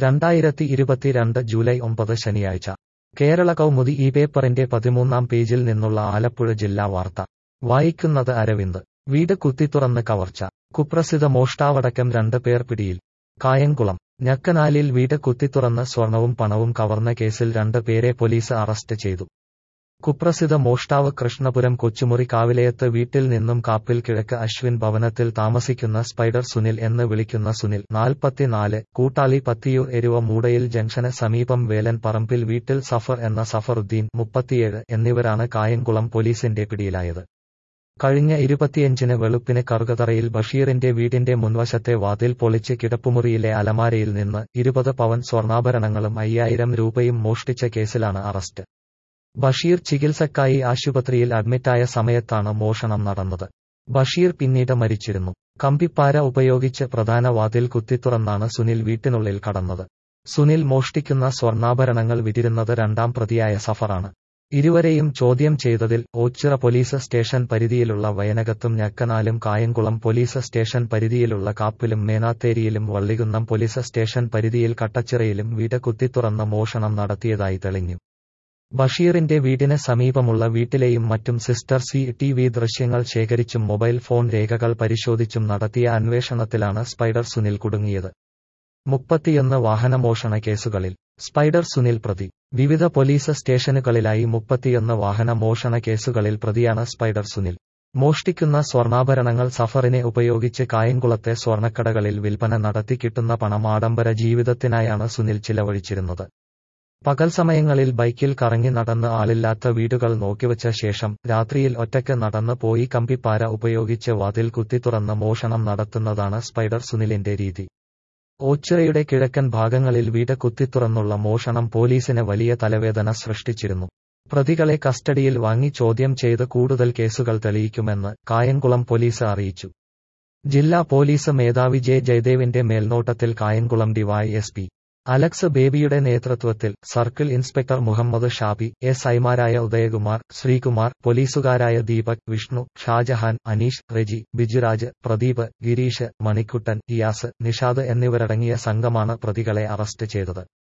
രണ്ടായിരത്തി ഇരുപത്തിരണ്ട് ജൂലൈ ഒമ്പത് ശനിയാഴ്ച കേരള കൗമുദി ഈ പേപ്പറിന്റെ പതിമൂന്നാം പേജിൽ നിന്നുള്ള ആലപ്പുഴ ജില്ലാ വാർത്ത വായിക്കുന്നത് അരവിന്ദ് വീട് കുത്തിത്തുറന്ന് കവർച്ച കുപ്രസിദ്ധ മോഷ്ടാവടക്കം രണ്ട് പേർ പിടിയിൽ കായംകുളം ഞക്കനാലിൽ വീട് കുത്തിത്തുറന്ന് സ്വർണവും പണവും കവർന്ന കേസിൽ രണ്ട് പേരെ പോലീസ് അറസ്റ്റ് ചെയ്തു കുപ്രസിദ്ധ മോഷ്ടാവ് കൃഷ്ണപുരം കൊച്ചുമുറി കാവിലയത്ത് വീട്ടിൽ നിന്നും കാപ്പിൽ കിഴക്ക് അശ്വിൻ ഭവനത്തിൽ താമസിക്കുന്ന സ്പൈഡർ സുനിൽ എന്ന് വിളിക്കുന്ന സുനിൽ നാൽപ്പത്തിനാല് കൂട്ടാളി പത്തിയൂർ എരുവ മൂടയിൽ ജംഗ്ഷന് സമീപം വേലൻ പറമ്പിൽ വീട്ടിൽ സഫർ എന്ന സഫറുദ്ദീൻ മുപ്പത്തിയേഴ് എന്നിവരാണ് കായംകുളം പോലീസിന്റെ പിടിയിലായത് കഴിഞ്ഞ ഇരുപത്തിയഞ്ചിന് വെളുപ്പിന് കറുകതറയിൽ ബഷീറിന്റെ വീടിന്റെ മുൻവശത്തെ വാതിൽ പൊളിച്ച് കിടപ്പുമുറിയിലെ അലമാരയിൽ നിന്ന് ഇരുപത് പവൻ സ്വർണ്ണാഭരണങ്ങളും അയ്യായിരം രൂപയും മോഷ്ടിച്ച കേസിലാണ് അറസ്റ്റ് ബഷീർ ചികിത്സക്കായി ആശുപത്രിയിൽ അഡ്മിറ്റായ സമയത്താണ് മോഷണം നടന്നത് ബഷീർ പിന്നീട് മരിച്ചിരുന്നു കമ്പിപ്പാര ഉപയോഗിച്ച് പ്രധാന വാതിൽ കുത്തിത്തുറന്നാണ് സുനിൽ വീട്ടിനുള്ളിൽ കടന്നത് സുനിൽ മോഷ്ടിക്കുന്ന സ്വർണ്ണാഭരണങ്ങൾ വിതിരുന്നത് രണ്ടാം പ്രതിയായ സഫറാണ് ഇരുവരെയും ചോദ്യം ചെയ്തതിൽ ഓച്ചിറ പോലീസ് സ്റ്റേഷൻ പരിധിയിലുള്ള വയനകത്തും ഞക്കനാലും കായംകുളം പോലീസ് സ്റ്റേഷൻ പരിധിയിലുള്ള കാപ്പിലും മേനാത്തേരിയിലും വള്ളികുന്നം പോലീസ് സ്റ്റേഷൻ പരിധിയിൽ കട്ടച്ചിറയിലും വീട് കുത്തിത്തുറന്ന് മോഷണം നടത്തിയതായി തെളിഞ്ഞു ബഷീറിന്റെ വീടിന് സമീപമുള്ള വീട്ടിലെയും മറ്റും സിസ്റ്റർ സി ടി വി ദൃശ്യങ്ങൾ ശേഖരിച്ചും മൊബൈൽ ഫോൺ രേഖകൾ പരിശോധിച്ചും നടത്തിയ അന്വേഷണത്തിലാണ് സ്പൈഡർ സുനിൽ കുടുങ്ങിയത് മുപ്പത്തിയൊന്ന് വാഹനമോഷണ കേസുകളിൽ സ്പൈഡർ സുനിൽ പ്രതി വിവിധ പോലീസ് സ്റ്റേഷനുകളിലായി മുപ്പത്തിയൊന്ന് വാഹന മോഷണ കേസുകളിൽ പ്രതിയാണ് സ്പൈഡർ സുനിൽ മോഷ്ടിക്കുന്ന സ്വർണ്ണാഭരണങ്ങൾ സഫറിനെ ഉപയോഗിച്ച് കായംകുളത്തെ സ്വർണ്ണക്കടകളിൽ വിൽപ്പന നടത്തി കിട്ടുന്ന പണം ആഡംബര ജീവിതത്തിനായാണ് സുനിൽ ചിലവഴിച്ചിരുന്നത് പകൽ സമയങ്ങളിൽ ബൈക്കിൽ കറങ്ങി നടന്ന് ആളില്ലാത്ത വീടുകൾ നോക്കിവച്ച ശേഷം രാത്രിയിൽ ഒറ്റയ്ക്ക് നടന്ന് പോയി കമ്പിപ്പാര ഉപയോഗിച്ച് വാതിൽ കുത്തിത്തുറന്ന് മോഷണം നടത്തുന്നതാണ് സ്പൈഡർ സുനിലിന്റെ രീതി ഓച്ചിറയുടെ കിഴക്കൻ ഭാഗങ്ങളിൽ വീട് കുത്തിത്തുറന്നുള്ള മോഷണം പോലീസിന് വലിയ തലവേദന സൃഷ്ടിച്ചിരുന്നു പ്രതികളെ കസ്റ്റഡിയിൽ വാങ്ങി ചോദ്യം ചെയ്ത് കൂടുതൽ കേസുകൾ തെളിയിക്കുമെന്ന് കായംകുളം പോലീസ് അറിയിച്ചു ജില്ലാ പോലീസ് മേധാവി ജെ ജയദേവിന്റെ മേൽനോട്ടത്തിൽ കായംകുളം ഡിവൈഎസ്പി അലക്സ് ബേബിയുടെ നേതൃത്വത്തിൽ circle inspector Muhammad Shabi S ഐമാരായ ഉദയകുമാർ ശ്രീകുമാർ പോലീസുകാരായ ദീപക് വിഷ്ണു ഷാജഹാൻ അനീഷ് റെജി ബിജുരാജ് പ്രദീപ് ഗിരീഷ് മണിക്കുട്ടൻ ഇയാസ് നിഷാദ് എന്നിവരടങ്ങിയ സംഘമാണ് പ്രതികളെ അറസ്റ്റ് ചെയ്തത്